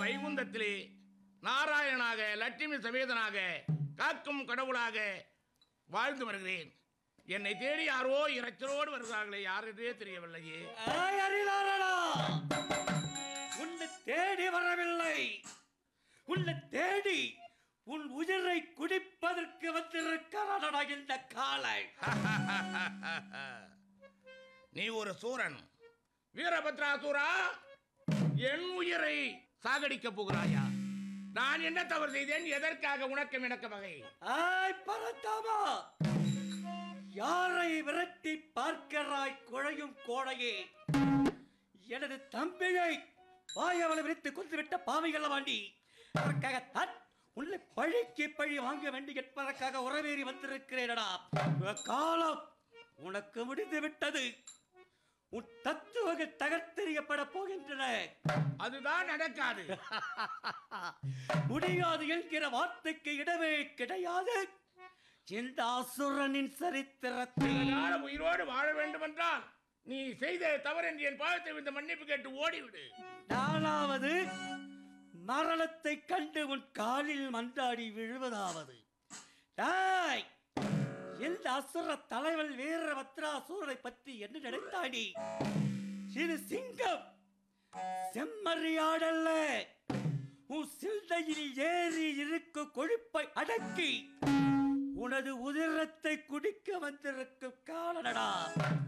வைகுந்தத்திலே நாராயணனாக லட்சுமி சமேதனாக காக்கும் கடவுளாக வாழ்ந்து வருகிறேன் என்னை தேடி யாரோ இறைச்சலோடு வருகிறார்களே யார் என்றே தெரியவில்லையே ஏய், அரிதாரடா! உன்னை தேடி வரவில்லை உன்னை தேடி உன் உயிரை குடிப்பதற்கு வந்திருக்கிறடா இந்த காலை நீ ஒரு சூரன் வீரபத்ராசூரா என் உயிரை சாகடிக்க போகிறாயா நான் என்ன தவறு செய்தேன் எதற்காக உனக்கு எனக்கு வகை ஆய் பரத்தாமா யாரை விரட்டி பார்க்கிறாய் குழையும் கோடையே எனது தம்பியை வாயவளை விரித்து கொன்றுவிட்ட பாவிகள் வாண்டி அதற்காகத்தான் உன்னை பழிக்கு பழி வாங்க வேண்டும் என்பதற்காக உறவேறி வந்திருக்கிறேனடா உன் காலம் உனக்கு முடிந்து விட்டது உன் தத்துவங்கள் தகர்த்தெறியப்பட போகின்றன அதுதான் நடக்காது முடியாது என்கிற வார்த்தைக்கு இடமே கிடையாது இந்த அசுரனின் சரித்திரத்தில் காலம் உயிரோடு வாழ வேண்டுமென்றால் நீ செய்த தவறு என்று என் பாவத்தை விழுந்த மன்னிப்பு கேட்டு ஓடிவிடு நாலாவது மரணத்தை கண்டு உன் காலில் மந்தாடி விழுவதாவது டேய், இந்த அசுர தலைவன் வீரபத்ராசூரனை பற்றி என்ன நினைத்தாடி இது சிங்கம் செம்மறியாடல்ல உன் சிந்தையில் ஏறி இருக்கும் கொழுப்பை அடக்கி உனது உதிரத்தை குடிக்க வந்திருக்கும் காலனடா